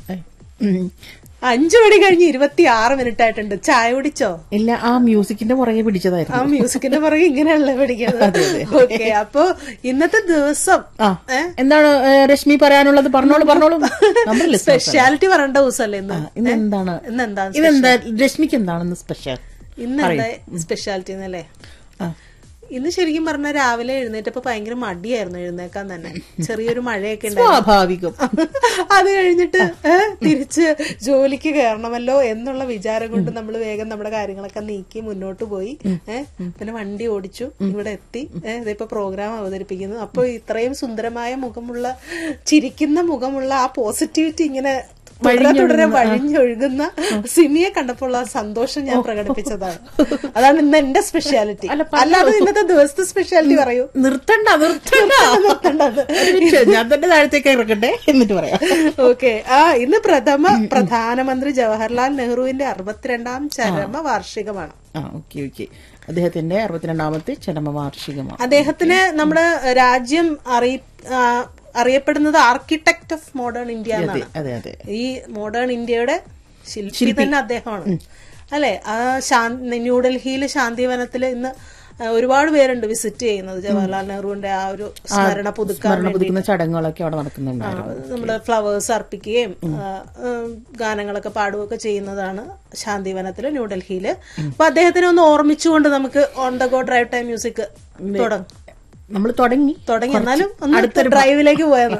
ഉം. അഞ്ചു മണി കഴിഞ്ഞ് ഇരുപത്തി ആറ് മിനിറ്റ് ആയിട്ടുണ്ട് ചായ കുടിച്ചോ ഇല്ല ആ മ്യൂസിക്കിന്റെ പുറകെ ആ പിടിച്ചതായിരുന്നു മ്യൂസിക്കിന്റെ പുറകെ ഇങ്ങനെയല്ല പഠിക്കുന്നത് ഓക്കെ അപ്പൊ ഇന്നത്തെ ദിവസം ആ എന്താണ് ഏ, രശ്മി പറയാനുള്ളത് പറഞ്ഞോളൂ പറഞ്ഞോളൂ നമ്മുടെ listeners ആണ്. സ്പെഷ്യാലിറ്റി പറയേണ്ട ദിവസമല്ലേ ഇന്ന് ഇന്ന് എന്താണ് ഇന്ന് എന്താണ് ഇതെന്താ രശ്മിക്ക് എന്താണെന്ന് സ്പെഷ്യൽ ഇന്ന് എന്താ സ്പെഷ്യാലിറ്റി എന്നല്ലേ ആ. ഇന്ന് ശരിക്കും പറഞ്ഞാൽ രാവിലെ എഴുന്നേറ്റപ്പോ ഭയങ്കര മടിയായിരുന്നു എഴുന്നേക്കാൻ തന്നെ ചെറിയൊരു മഴയൊക്കെ ഉണ്ടായിരുന്നു സ്വാഭാവികം അത് കഴിഞ്ഞിട്ട് ഏ, തിരിച്ച് ജോലിക്ക് കയറണമല്ലോ എന്നുള്ള വിചാരം കൊണ്ട് നമ്മൾ വേഗം നമ്മുടെ കാര്യങ്ങളൊക്കെ നീക്കി മുന്നോട്ട് പോയി ഏഹ് പിന്നെ വണ്ടി ഓടിച്ചു ഇവിടെ എത്തി ഏഹ് ഇതിപ്പോ പ്രോഗ്രാം അവതരിപ്പിക്കുന്നു അപ്പൊ ഇത്രയും സുന്ദരമായ മുഖമുള്ള ചിരിക്കുന്ന മുഖമുള്ള ആ പോസിറ്റിവിറ്റി ഇങ്ങനെ തുടരെ തുടരെ വഴിഞ്ഞൊഴുകുന്ന സിമിയെ കണ്ടപ്പോൾ ആ സന്തോഷം ഞാൻ പ്രകടിപ്പിച്ചതാണ് അതാണ് ഇന്ന് എന്റെ സ്പെഷ്യാലിറ്റി അല്ലാതെ ഇന്നത്തെ ദിവസത്തെ സ്പെഷ്യാലിറ്റി പറയൂ നിർത്തണ്ട നിർത്തണ്ട നിർത്തണ്ടത്. ഒരു നിമിഷം, ഞാൻ തന്നെ താഴത്തേക്ക് ഇറക്കട്ടെ എന്നിട്ട് പറയാം ഓക്കെ ആ ഇന്ന് പ്രഥമ പ്രധാനമന്ത്രി ജവഹർലാൽ നെഹ്റുവിന്റെ അറുപത്തിരണ്ടാം ചരമ വാർഷികമാണ് ആ ഓക്കെ ഓക്കെ അദ്ദേഹത്തിന്റെ അറുപത്തിരണ്ടാമത്തെ ചരമവാർഷികമാണ് അദ്ദേഹത്തിന് നമ്മുടെ രാജ്യം അറിയ ആ, അറിയപ്പെടുന്നത് ആർക്കിടെക്ട് ഓഫ് മോഡേൺ ഇന്ത്യ എന്നാണ് അതെ അതെ ഈ മോഡേൺ ഇന്ത്യയുടെ ശില്പി തന്നെ അദ്ദേഹമാണ് അല്ലെ ആ ശാന്തി ന്യൂഡൽഹിയിലെ ശാന്തിവനത്തിൽ ഇന്ന് ആ, ഒരുപാട് പേരുണ്ട് വിസിറ്റ് ചെയ്യുന്നത് ജവഹർലാൽ നെഹ്റുവിന്റെ ആ ഒരു സ്മരണ പുതുക്കാൻ സ്മരണ പുതുക്കുന്ന ചടങ്ങുകളൊക്കെ അവിടെ നടക്കുന്നുണ്ടായിരുന്നു നമ്മള് ഫ്ലവേഴ്സ് അർപ്പിക്കുകയും ആ, ആ, ഗാനങ്ങളൊക്കെ പാടുകയൊക്കെ ചെയ്യുന്നതാണ് ശാന്തിവനത്തില് ന്യൂഡൽഹിയില് അപ്പൊ അദ്ദേഹത്തിനെ ഒന്ന് ഓർമ്മിച്ചുകൊണ്ട് നമുക്ക് on the go drive time music തുടങ്ങും നമ്മൾ തുടങ്ങി തുടങ്ങി എന്നാലും ഒന്ന് അടുത്ത ഡ്രൈവിലേക്ക് പോയത്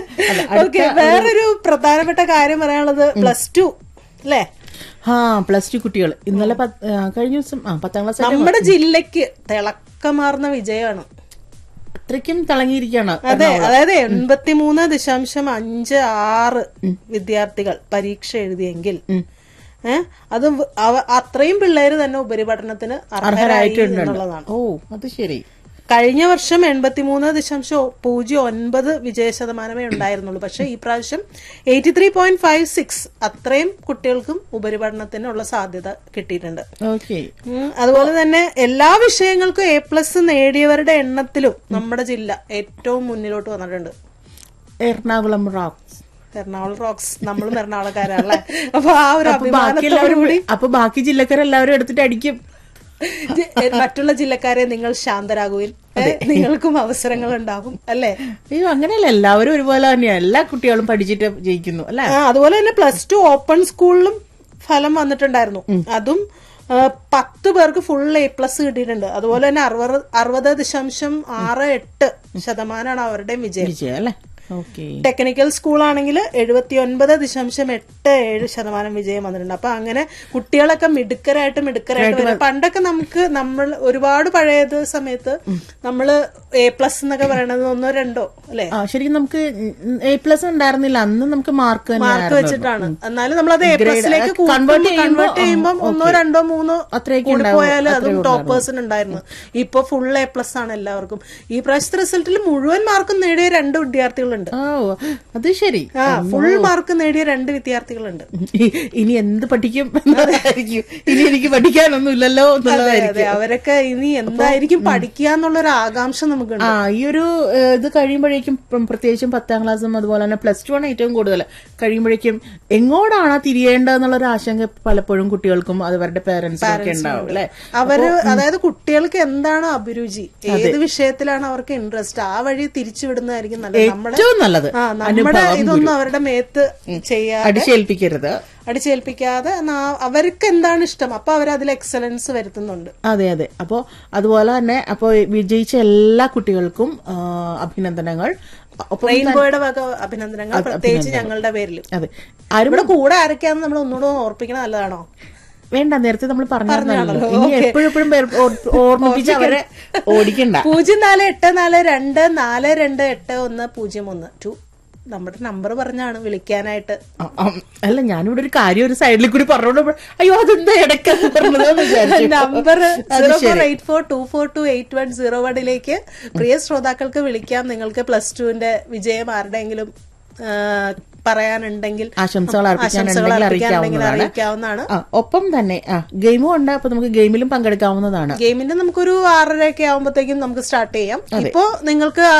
ഓക്കെ വേറൊരു പ്രധാനപ്പെട്ട കാര്യം പറയാനുള്ളത് പ്ലസ് ടു അല്ലേ ആ പ്ലസ് ടു കുട്ടികൾ ഇന്നലെ പത്ത്- ആ, കഴിഞ്ഞ ദിവസം ആ പത്താം ക്ലാസ് നമ്മുടെ ജില്ലക്ക് തിളക്കമാർന്ന വിജയമാണ് അത്രയ്ക്കും തിളങ്ങിയിരിക്കുകയാണ് അതെ അതായത് എൺപത്തിമൂന്ന് ദശാംശം അഞ്ച് ആറ് വിദ്യാർത്ഥികൾ പരീക്ഷ എഴുതിയെങ്കിൽ ഏഹ് അത് വ- അവ- അത്രയും പിള്ളേര് തന്നെ ഉപരിപഠനത്തിന് അർഹരായി എന്നുള്ളതാണ് ഓ അത് ശരി കഴിഞ്ഞ വർഷം എൺപത്തിമൂന്ന് ദശാംശം പൂജ്യം ഒൻപത് വിജയ ശതമാനമേ ഉണ്ടായിരുന്നുള്ളൂ പക്ഷെ ഈ പ്രാവശ്യം eighty three point five six അത്രയും കുട്ടികൾക്കും ഉപരിപഠനത്തിനുള്ള സാധ്യത കിട്ടിയിട്ടുണ്ട് ഓക്കെ ഉം, അതുപോലെ തന്നെ എല്ലാ വിഷയങ്ങൾക്കും എ പ്ലസ് നേടിയവരുടെ എണ്ണത്തിലും നമ്മുടെ ജില്ല ഏറ്റവും മുന്നിലോട്ട് വന്നിട്ടുണ്ട് എറണാകുളം റോക്സ് എറണാകുളം റോക്സ് നമ്മളും എറണാകുളക്കാരല്ലേ അപ്പൊ ആ ഒരു ബാക്കി അഭിമാനത്തോടു എല്ലാവരും കൂടി അപ്പൊ ബാക്കി ജില്ലക്കാരെല്ലാവരും എടുത്തിട്ട് അടിക്കും ജി- മറ്റുള്ള ജില്ലക്കാരെ നിങ്ങൾ ശാന്തരാകുവിൻ ഏ, നിങ്ങൾക്കും അവസരങ്ങൾ ഉണ്ടാകും അല്ലേ അയ്യോ അങ്ങനെയല്ല എല്ലാവരും ഒരുപോലെ തന്നെയാണ് എല്ലാ കുട്ടികളും പഠിച്ചിട്ട് ജയിക്കുന്നു അല്ലെ ആ അതുപോലെ തന്നെ പ്ലസ് ടു ഓപ്പൺ സ്കൂളിലും ഫലം വന്നിട്ടുണ്ടായിരുന്നു അതും ആ, പത്ത് പേർക്ക് ഫുൾ എ പ്ലസ് കിട്ടിയിട്ടുണ്ട് അതുപോലെ തന്നെ അറുപത് അറുപത് ദശാംശം ആറ് എട്ട് ശതമാനമാണ് അവരുടെയും വിജയം വിജയം അല്ലെ ഓക്കെ ടെക്നിക്കൽ സ്കൂളാണെങ്കിൽ എഴുപത്തി ഒൻപത് ദശാംശം എട്ട് ഏഴ് ശതമാനം വിജയം വന്നിട്ടുണ്ട് അപ്പൊ അങ്ങനെ കുട്ടികളൊക്കെ മിടുക്കരായിട്ട് മിടുക്കരായിട്ട് വരും പണ്ടൊക്കെ നമുക്ക് നമ്മൾ ഒരുപാട് പഴയത് സമയത്ത് നമ്മള് എ പ്ലസ് എന്നൊക്കെ പറയണത് ഒന്നോ രണ്ടോ അല്ലെ ആ ശരിക്കും നമുക്ക് എ പ്ലസ് ഉണ്ടായിരുന്നില്ല അന്ന് നമുക്ക് മാർക്ക് മാർക്ക് വെച്ചിട്ടാണ് എന്നാലും നമ്മളത് എ പ്ലസിലേക്ക് convert ചെയ്യുമ്പോ, കൺവേർട്ട് ചെയ്യുമ്പോൾ ഒന്നോ രണ്ടോ മൂന്നോ അത്രയൊക്കെ കൂടി ഉണ്ടാവും. പോയാൽ അതും അത്രയേ ടോപ്പേഴ്സിന് ഉണ്ടായിരുന്നു ഇപ്പൊ ഫുൾ എ പ്ലസ് ആണ് എല്ലാവർക്കും ഈ പ്രാവശ്യത്തെ റിസൾട്ടിൽ മുഴുവൻ മാർക്കും നേടിയ രണ്ട് വിദ്യാർത്ഥികളുണ്ട് ഓ അത് ശരി ആ ഫുൾ മാർക്ക് നേടിയ രണ്ട് വിദ്യാർത്ഥികളുണ്ട് ഇ- ഇനി എന്ത് പഠിക്കും എന്നതായിരിക്കും ഇനി എനിക്ക് പഠിക്കാനൊന്നും ഇല്ലല്ലോ എന്നുള്ളതായിരിക്കും അതെ അവരൊക്കെ ഇനി എന്തായിരിക്കും പഠിക്കുക എന്നുള്ള ഒരു ആകാംക്ഷ നമുക്കുണ്ട് ആ ഈ ഒരു ഏഹ്, ഇത് കഴിയുമ്പോഴേക്കും ഇപ്പം പ്രത്യേകിച്ചും പത്താം ക്ലാസ്സും അതുപോലെ തന്നെ പ്ലസ് ടു ആണ് ഏറ്റവും കൂടുതൽ കഴിയുമ്പോഴേക്കും എങ്ങോട്ടാണ് തിരിയേണ്ടതെന്നുള്ള ഒരു ആശങ്ക പലപ്പോഴും കുട്ടികൾക്കും അതുവരുടെ പേരൻസിനും ഒക്കെ ഉണ്ടാവും അല്ലെ അവര് അതായത് കുട്ടികൾക്ക് എന്താണ് അഭിരുചി ഏത് വിഷയത്തിലാണ് അവർക്ക് ഇൻട്രസ്റ്റ് ആ വഴി തിരിച്ചുവിടുന്നതായിരിക്കും നല്ലത് നമ്മുടെ ഏറ്റവും നല്ലത് ആ നമ്മുടെ ഇതൊന്നും അവരുടെ മേത്ത് ചെയ്യാതെ അടിച്ചേൽപ്പിക്കരുത് അടിച്ചേൽപ്പിക്കാതെ നാ- അവർക്ക് എന്താണ് ഇഷ്ടം അപ്പൊ അവർ അതിൽ എക്സലൻസ് വരുത്തുന്നുണ്ട് അതെ അതെ അപ്പോ അതുപോലെ തന്നെ അപ്പോ വിജയിച്ച എല്ലാ കുട്ടികൾക്കും ആ, അഭിനന്ദനങ്ങൾ ഒപ്പം റെയിൻബോയുടെ വക അഭിനന്ദനങ്ങൾ പ്രത്യേകിച്ച് ഞങ്ങളുടെ പേരിൽ അതെ ആരും ഇവിടെ കൂടെ ആരൊക്കെയാന്ന് നമ്മൾ ഒന്നുകൂടെ ഓർപ്പിക്കണം നല്ലതാണോ വേണ്ട നേരത്തെ നമ്മൾ പറഞ്ഞാണല്ലോ പറഞ്ഞാണല്ലോ, ഇനി ഓക്കേ. എപ്പോഴും എപ്പോഴും ഓർമ്മിപ്പിച്ച് അവരെ ഓടിക്കണ്ട പൂജ്യം നാല് എട്ട് നാല് രണ്ട് നാല് രണ്ട് എട്ട് ഒന്ന് പൂജ്യം ഒന്ന് ടു നമ്മുടെ നമ്പർ പറഞ്ഞാണ് വിളിക്കാനായിട്ട് ആ, ആ, അല്ല ഞാനിവിടെ ഒരു കാര്യം ഒരു സൈഡിൽ കൂടി പറഞ്ഞോണ്ട് അയ്യോ അതെന്താ ഇടയ്ക്കെന്ന് പറഞ്ഞതെന്ന് വിചാരിച്ചു. നമ്പർ അത് സീറോ ഫോർ ശരി. Eight four two four two eight one zero വണ്ണിലേക്ക് പ്രിയ ശ്രോതാക്കൾക്ക് വിളിക്കാം നിങ്ങൾക്ക് പ്ലസ് ടുവിന്റെ വിജയം ആരുടെയെങ്കിലും ആ, പറയാനുണ്ടെങ്കിൽ ആശംസകൾ ആശംസകൾ അർപ്പിക്കാനുണ്ടെങ്കിൽ അർപ്പിക്കാനുണ്ടെങ്കിൽ അറിയിക്കാവുന്നതാണ് അറിയിക്കാവുന്നതാണ് ആ, ഒപ്പം തന്നെ ആ ഗെയിമും ഉണ്ട് അപ്പൊ നമുക്ക് ഗെയിമിലും പങ്കെടുക്കാവുന്നതാണ് ഗെയിമിന്റെ നമുക്കൊരു ആറര ഒക്കെ ആവുമ്പോഴത്തേക്കും നമുക്ക് സ്റ്റാർട്ട് ചെയ്യാം ഇപ്പോ നിങ്ങൾക്ക്